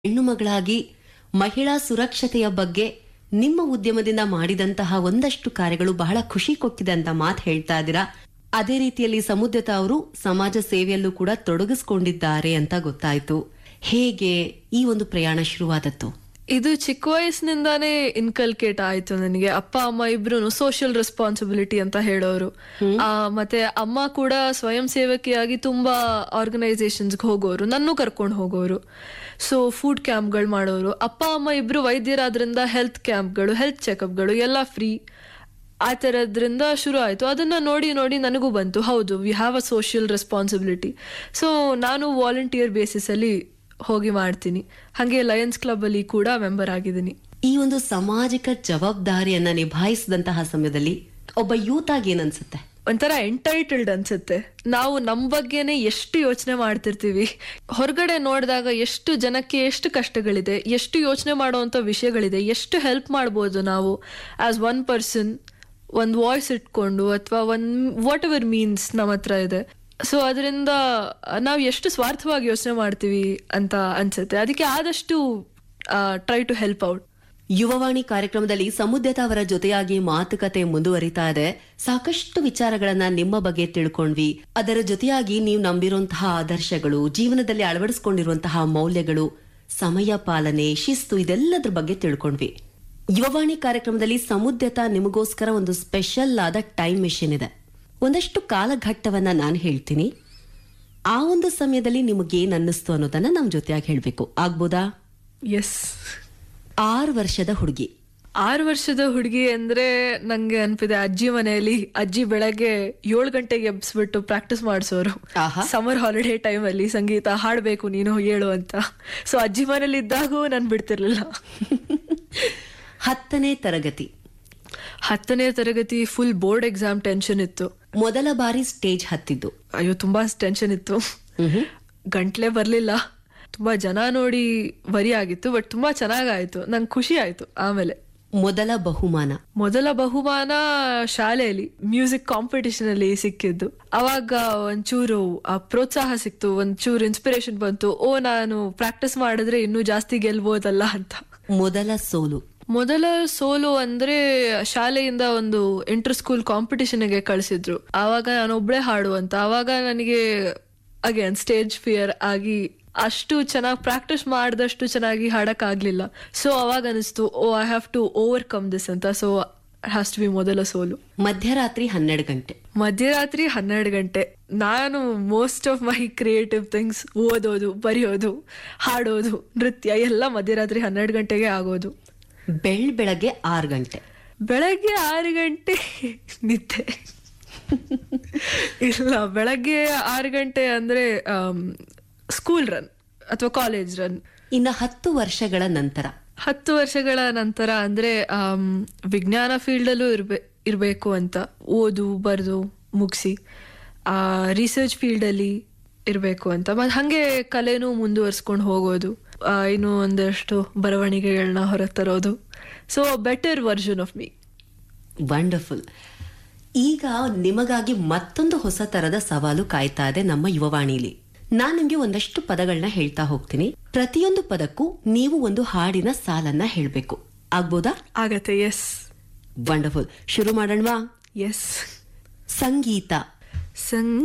ಹೆಣ್ಣು ಮಗಳಾಗಿ ಮಹಿಳಾ ಸುರಕ್ಷತೆಯ ಬಗ್ಗೆ ನಿಮ್ಮ ಉದ್ಯಮದಿಂದ ಮಾಡಿದಂತಹ ಒಂದಷ್ಟು ಕಾರ್ಯಗಳು ಬಹಳ ಖುಷಿ ಕೊಟ್ಟಿದೆ ಅಂತ ಮಾತು ಹೇಳ್ತಾ ಇದ್ದೀರಾ ಅದೇ ರೀತಿಯಲ್ಲಿ ಸಮುದ್ರತ ಅವರು ಸಮಾಜ ಸೇವೆಯಲ್ಲೂ ಕೂಡ ತೊಡಗಿಸ್ಕೊಂಡಿದ್ದಾರೆ ಅಂತ ಗೊತ್ತಾಯ್ತು ಹೇಗೆ ಈ ಒಂದು ಪ್ರಯಾಣ ಶುರುವಾದದ್ದು ಇದು ಚಿಕ್ಕ ವಯಸ್ಸಿನಿಂದಾನೇ ಇನ್ಕಲ್ಕೇಟ್ ಆಯ್ತು ನನಗೆ ಅಪ್ಪ ಅಮ್ಮ ಇಬ್ರು ಸೋಷಿಯಲ್ ರೆಸ್ಪಾನ್ಸಿಬಿಲಿಟಿ ಅಂತ ಹೇಳೋರು ಆ, ಮತ್ತೆ ಅಮ್ಮ ಕೂಡ ಸ್ವಯಂ ಸೇವಕಿಯಾಗಿ ತುಂಬಾ ಆರ್ಗನೈಸೇಷನ್ಸ್ಗೆ ಹೋಗೋರು ನನ್ನೂ ಕರ್ಕೊಂಡು ಹೋಗೋರು ಸೊ ಫುಡ್ ಕ್ಯಾಂಪ್ಗಳು ಮಾಡೋರು ಅಪ್ಪ ಅಮ್ಮ ಇಬ್ರು ವೈದ್ಯರಾದ್ರಿಂದ ಹೆಲ್ತ್ ಕ್ಯಾಂಪ್ಗಳು ಹೆಲ್ತ್ ಚೆಕಪ್ಗಳು ಎಲ್ಲ ಫ್ರೀ ಆ ಥರದ್ರಿಂದ ಶುರು ಆಯಿತು ಅದನ್ನ ನೋಡಿ ನೋಡಿ ನನಗೂ ಬಂತು ಹೌದು we have a social responsibility so ನಾನು ವಾಲಂಟಿಯರ್ ಬೇಸಿಸಲ್ಲಿ ಹೋಗಿ ಮಾಡ್ತೀನಿ ಹಾಗೆ ಲಯನ್ಸ್ ಕ್ಲಬ್ ಅಲ್ಲಿ ಕೂಡ ಮೆಂಬರ್ ಆಗಿದ್ದೀನಿ ಈ ಒಂದು ಸಾಮಾಜಿಕ ಜವಾಬ್ದಾರಿಯನ್ನ ನಿಭಾಯಿಸಿದಂತಹ ಸಮಯದಲ್ಲಿ ಒಬ್ಬ ಯೂತ್ ಆಗಿ ಏನನ್ಸುತ್ತೆ ಒಂಥರ ಎಂಟೈಟಲ್ಡ್ ಅನ್ಸುತ್ತೆ ನಾವು ನಮ್ಮ ಬಗ್ಗೆನೇ ಎಷ್ಟು ಯೋಚನೆ ಮಾಡ್ತಿರ್ತೀವಿ ಹೊರಗಡೆ ನೋಡಿದಾಗ ಎಷ್ಟು ಜನಕ್ಕೆ ಎಷ್ಟು ಕಷ್ಟಗಳಿದೆ ಎಷ್ಟು ಯೋಚನೆ ಮಾಡುವಂಥ ವಿಷಯಗಳಿದೆ ಎಷ್ಟು ಹೆಲ್ಪ್ ಮಾಡ್ಬೋದು ನಾವು ಆಸ್ ಒನ್ ಪರ್ಸನ್ ಒಂದು ವಾಯ್ಸ್ ಇಟ್ಕೊಂಡು ಅಥವಾ ಒನ್ ವಾಟ್ ಎವರ್ ಮೀನ್ಸ್ ನಮ್ಮ ಹತ್ರ ಇದೆ ಸೊ ಅದರಿಂದ ನಾವು ಎಷ್ಟು ಸ್ವಾರ್ಥವಾಗಿ ಯೋಚನೆ ಮಾಡ್ತೀವಿ ಅಂತ ಅನ್ಸುತ್ತೆ ಅದಕ್ಕೆ ಆದಷ್ಟು try to help out Yuvavani ಕಾರ್ಯಕ್ರಮದಲ್ಲಿ ಸಮುದ್ರತ ಅವರ ಜೊತೆಯಾಗಿ ಮಾತುಕತೆ ಮುಂದುವರಿತಾ ಇದೆ ಸಾಕಷ್ಟು ವಿಚಾರಗಳನ್ನ ನಿಮ್ಮ ಬಗ್ಗೆ ತಿಳ್ಕೊಂಡ್ವಿ ಅದರ ಜೊತೆಯಾಗಿ ನೀವು ನಂಬಿರುವಂತಹ ಆದರ್ಶಗಳು ಜೀವನದಲ್ಲಿ ಅಳವಡಿಸಿಕೊಂಡಿರುವಂತಹ ಮೌಲ್ಯಗಳು ಸಮಯ ಪಾಲನೆ ಶಿಸ್ತು ಇದೆಲ್ಲದ್ರ ಬಗ್ಗೆ ತಿಳ್ಕೊಂಡ್ವಿ ಯುವವಾಣಿ ಕಾರ್ಯಕ್ರಮದಲ್ಲಿ ಸಮುದ್ರತ ನಿಮಗೋಸ್ಕರ ಒಂದು ಸ್ಪೆಷಲ್ ಆದ ಟೈಮ್ ಮಿಷನ್ ಇದೆ ಒಂದಷ್ಟು ಕಾಲಘಟ್ಟವನ್ನ ನಾನು ಹೇಳ್ತೀನಿ ಆ ಒಂದು ಸಮಯದಲ್ಲಿ ನಿಮಗೇನ್ ಅನ್ನಿಸ್ತು ಅನ್ನೋದನ್ನ ನಮ್ ಜೊತೆಯಾಗಿ ಹೇಳ್ಬೇಕು ಆಗ್ಬೋದಾ ಎಸ್ ಆರು ವರ್ಷದ ಹುಡುಗಿ ಆರು ವರ್ಷದ ಹುಡುಗಿ ಅಂದ್ರೆ ನಂಗೆ ಅನ್ಪಿದೆ ಅಜ್ಜಿ ಮನೆಯಲ್ಲಿ ಅಜ್ಜಿ ಬೆಳಗ್ಗೆ ಏಳು ಗಂಟೆಗೆ ಎಬ್ಸ್ಬಿಟ್ಟು ಪ್ರಾಕ್ಟೀಸ್ ಮಾಡಿಸೋರು ಆಹಾ. ಸಮರ್ ಹಾಲಿಡೇ ಟೈಮ್ ಅಲ್ಲಿ ಸಂಗೀತ ಹಾಡ್ಬೇಕು ನೀನು ಹೇಳು ಅಂತ ಸೊ ಅಜ್ಜಿ ಮನೇಲಿ ಇದ್ದಾಗೂ ನಾನು ಬಿಡ್ತಿರ್ಲಿಲ್ಲ ಹತ್ತನೇ ತರಗತಿ ಹತ್ತನೇ ತರಗತಿ ಫುಲ್ ಬೋರ್ಡ್ ಎಕ್ಸಾಮ್ ಟೆನ್ಷನ್ ಇತ್ತು ಮೊದಲ ಬಾರಿ ಸ್ಟೇಜ್ ಹತ್ತಿದ್ದು ಅಯ್ಯೋ ತುಂಬಾ ಟೆನ್ಷನ್ ಇತ್ತು ಗಂಟ್ಲೆ ಬರ್ಲಿಲ್ಲ ತುಂಬಾ ಜನ ನೋಡಿ ವರಿ ಆಗಿತ್ತು ಬಟ್ ತುಂಬಾ ಚೆನ್ನಾಗಾಯ್ತು ನಂಗೆ ಖುಷಿ ಆಯ್ತು ಆಮೇಲೆ ಮೊದಲ ಬಹುಮಾನ ಮೊದಲ ಬಹುಮಾನ ಶಾಲೆಯಲ್ಲಿ ಮ್ಯೂಸಿಕ್ ಕಾಂಪಿಟಿಷನ್ ಅಲ್ಲಿ ಸಿಕ್ಕಿದ್ದು ಅವಾಗ ಒಂಚೂರು ಆ ಪ್ರೋತ್ಸಾಹ ಸಿಕ್ತು ಒಂಚೂರು ಇನ್ಸ್ಪಿರೇಷನ್ ಬಂತು ಓ ನಾನು ಪ್ರಾಕ್ಟೀಸ್ ಮಾಡಿದ್ರೆ ಇನ್ನೂ ಜಾಸ್ತಿ ಗೆಲ್ಬೋದಲ್ಲ ಅಂತ ಮೊದಲ ಸೋಲು ಮೊದಲ ಸೋಲು ಅಂದ್ರೆ ಶಾಲೆಯಿಂದ ಒಂದು ಇಂಟರ್ ಸ್ಕೂಲ್ ಕಾಂಪಿಟಿಷನ್ಗೆ ಕಳಿಸಿದ್ರು ಆವಾಗ ನಾನು ಒಬ್ಳೆ ಹಾಡು ಅಂತ ಆವಾಗ ನನಗೆ ಅಗೇನ್ ಸ್ಟೇಜ್ ಫಿಯರ್ ಆಗಿ ಅಷ್ಟು ಚೆನ್ನಾಗಿ ಪ್ರಾಕ್ಟೀಸ್ ಮಾಡಿದಷ್ಟು ಚೆನ್ನಾಗಿ ಹಾಡಕ್ ಆಗ್ಲಿಲ್ಲ ಸೊ ಅವಾಗ ಅನಿಸ್ತು oh I have to overcome this ಅಂತ ಸೊ ಹ್ಯಾಸ್ ಟು ಬಿ ಮೊದಲ ಸೋಲು ಮಧ್ಯರಾತ್ರಿ ಹನ್ನೆರಡು ಗಂಟೆ ಮಧ್ಯರಾತ್ರಿ ಹನ್ನೆರಡು ಗಂಟೆ ನಾನು most of my creative things ಓದೋದು ಬರೆಯೋದು ಹಾಡೋದು ನೃತ್ಯ ಎಲ್ಲ ಮಧ್ಯರಾತ್ರಿ ಹನ್ನೆರಡು ಗಂಟೆಗೆ ಆಗೋದು ಬೆಳ್ ಬೆಳಗ್ಗೆ ಆರು ಗಂಟೆ ಬೆಳಗ್ಗೆ ಆರು ಗಂಟೆ ನಿದ್ದೆ ಇಲ್ಲ ಬೆಳಗ್ಗೆ ಆರು ಗಂಟೆ ಅಂದ್ರೆ ಸ್ಕೂಲ್ ರನ್ ಅಥವಾ ಕಾಲೇಜ್ ರನ್ ಇನ್ನ ಹತ್ತು ವರ್ಷಗಳ ನಂತರ ಹತ್ತು ವರ್ಷಗಳ ನಂತರ ಅಂದ್ರೆ ಆಮ್, ವಿಜ್ಞಾನ ಫೀಲ್ಡಲ್ಲೂ ಇರ್ಬೇ ಇರಬೇಕು ಅಂತ ಓದು ಬರೆದು ಮುಗಿಸಿ ರಿಸರ್ಚ್ ಫೀಲ್ಡಲ್ಲಿ ಇರಬೇಕು ಅಂತ ಮತ್ತು ಹಾಗೆ ಕಲೆನೂ ಮುಂದುವರ್ಸ್ಕೊಂಡು ಹೋಗೋದು ಆ, ಇನ್ನೂ ಒಂದಷ್ಟು ಬರವಣಿಗೆಗಳನ್ನ ಹೊರಗೆ ತರೋದು so better version of me wonderful ಈಗ ನಿಮಗಾಗಿ ಮತ್ತೊಂದು ಹೊಸ ತರದ ಸವಾಲು ಕಾಯ್ತಾ ಇದೆ ನಮ್ಮ ಯುವವಾಣಿಲಿ ನಾನ್ ನಿಮ್ಗೆ ಒಂದಷ್ಟು ಪದಗಳನ್ನ ಹೇಳ್ತಾ ಹೋಗ್ತೀನಿ ಪ್ರತಿಯೊಂದು ಪದಕ್ಕೂ ನೀವು ಒಂದು ಹಾಡಿನ ಸಾಲನ್ನ ಹೇಳ್ಬೇಕು ಆಗ್ಬೋದಾ ಆಗತ್ತೆ ಎಸ್ ವಂಡರ್ಫುಲ್ ಶುರು ಮಾಡೋಣವಾ ಎಸ್ ಸಂಗೀತ ಸಂಗ್